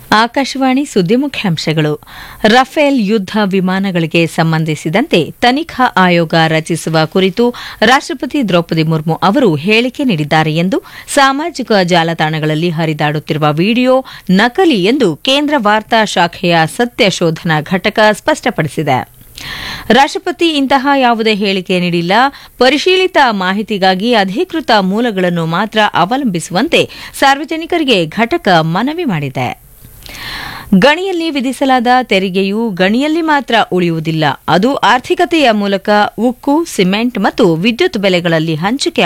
ಆಕಾಶವಾಣಿ ಸುದ್ದಿ ಮುಖ್ಯಾಂಶಗಳು ರಫೇಲ್ ಯುದ್ಧ ವಿಮಾನಗಳಿಗೆ ಸಂಬಂಧಿಸಿದಂತೆ ತನಿಖಾ ಆಯೋಗ ರಚಿಸುವ ಕುರಿತು ರಾಷ್ಟಪತಿ ದ್ರೌಪದಿ ಮುರ್ಮು ಅವರು ಹೇಳಿಕೆ ನೀಡಿದ್ದಾರೆ ಎಂದು ಸಾಮಾಜಿಕ ಜಾಲತಾಣಗಳಲ್ಲಿ ಹರಿದಾಡುತ್ತಿರುವ ವಿಡಿಯೋ ನಕಲಿ ಎಂದು ಕೇಂದ್ರ ವಾರ್ತಾ ಶಾಖೆಯ ಸತ್ಯ ಶೋಧನಾ ಘಟಕ ಸ್ಪಷ್ಟಪಡಿಸಿದೆ ರಾಷ್ಟಪತಿ ಇಂತಹ ಯಾವುದೇ ಹೇಳಿಕೆ ನೀಡಿಲ್ಲ ಪರಿಶೀಲಿತ ಮಾಹಿತಿಗಾಗಿ ಅಧಿಕೃತ ಮೂಲಗಳನ್ನು ಮಾತ್ರ ಅವಲಂಬಿಸುವಂತೆ ಸಾರ್ವಜನಿಕರಿಗೆ ಘಟಕ ಮನವಿ ಮಾಡಿದೆ ಗಣಿಯಲ್ಲಿ ವಿಧಿಸಲಾದ ತೆರಿಗೆಯು ಗಣಿಯಲ್ಲಿ ಮಾತ್ರ ಉಳಿಯುವುದಿಲ್ಲ ಅದು ಆರ್ಥಿಕತೆಯ ಮೂಲಕ ಉಕ್ಕು ಸಿಮೆಂಟ್ ಮತ್ತು ವಿದ್ಯುತ್ ಬೆಲೆಗಳಲ್ಲಿ ಹಂಚಿಕೆ